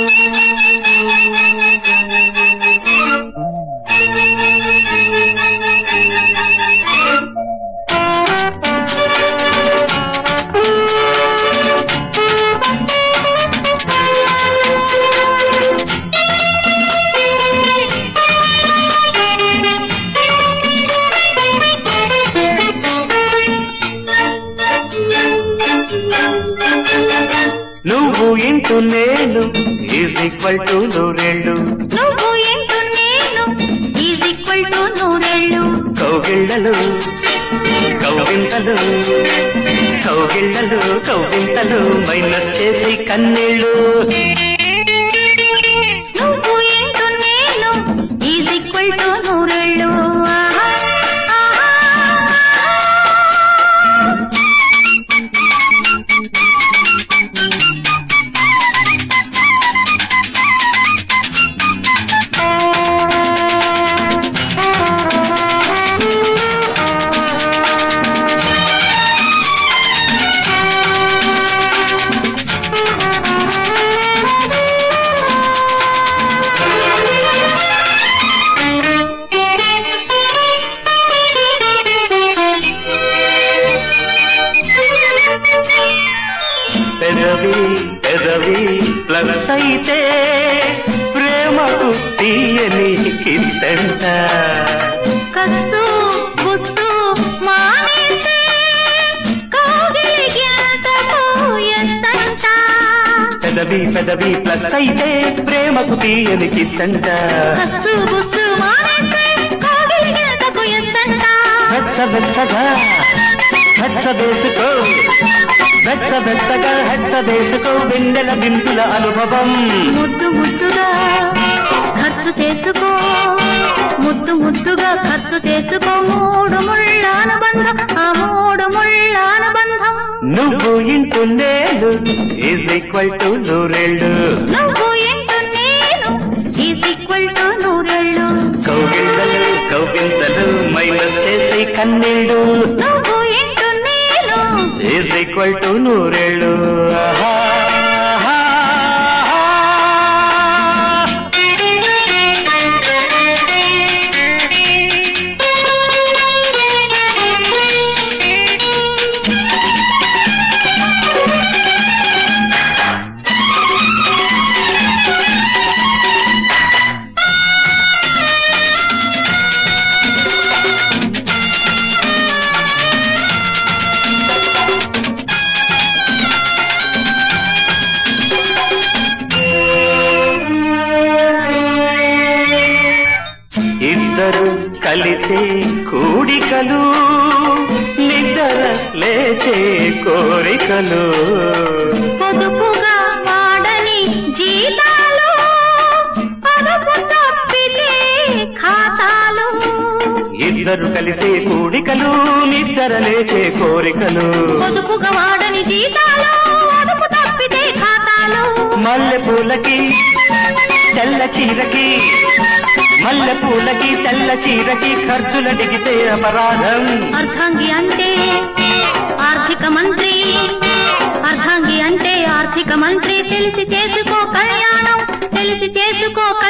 నువ్వు ఇంటూ నేను is equal to నూరేళ్ళు నువ్వు ఎంటు నేను ఈజ్ ఈక్వల్ టు నూరేళ్ళు కౌగిళ్ళలు కౌగింతలు కౌగిళ్ళలు కౌగింతలు మైనస్ చేసి కన్నీళ్ళు నువ్వు ఎంటు నేను ఈజ్ ఈక్వల్ టు నూరేళ్ళు ఆహా, ఆహా. పెదవి పెదవి ప్లస్ అయితే ప్రేమకు తీయని కిస్సంట కస్సు బుస్సు మానేసి కౌగిలికి ఎంతకు ఎంతంట పెదవి పెదవి ప్లస్ అయితే ప్రేమకు తీయని కిస్సంట కస్సు బుస్సు మానేసి కౌగిలికి ఎంతకు ఎంతంట వెచ్చ వెచ్చగా హెచ్చ వేసుకో వెచ్చ వెచ్చగా హెచ్చ వేసుకో వెన్నెల బిందుల అనుభవం ముద్దు ముద్దుగా ఖర్చు చేసుకో ముద్దు ముద్దుగా ఖర్చు చేసుకో మూడు ముళ్ళ అనుబంధం ఆ మూడు ముళ్ళ అనుబంధం నువ్వు ఇంటూ నేను ఈజ్ ఈక్వల్ టు నూరేళ్ళు నువ్వు ఎంటు నేను ఈజ్ ఈక్వల్ టు నూరేళ్ళు కౌగిళ్ళలు కౌగింతలు మైనస్ చేసి కన్నీళ్ళు నువ్వు ఎంటు నేను ఈజ్ ఈక్వల్ టు నూరేళ్ళు ఆహా, ఆహా, ఆహా. ఇద్దరు కలిసే కూడికలు నిద్ర లేచే కోరికలు పొదుపుగా వాడని జీతాలు పొదుపు తప్పితే ఖాతాలు ఇద్దరు కలిసే కూడికలు నిద్ర లేచే కోరికలు పొదుపుగా వాడని జీతాలు పొదుపు తప్పితే ఖాతాలు మల్లె పూలకి తెల్ల చీరకి మల్లె పూలకి తెల్ల చీరకి ఖర్చుల దిగితే అపరాధం అర్ధాంగి అంటే ఆర్థిక మంత్రి అర్ధాంగి అంటే ఆర్థిక మంత్రి తెలిసి చేసుకో కళ్యాణం తెలిసి చేసుకో కళ్యాణం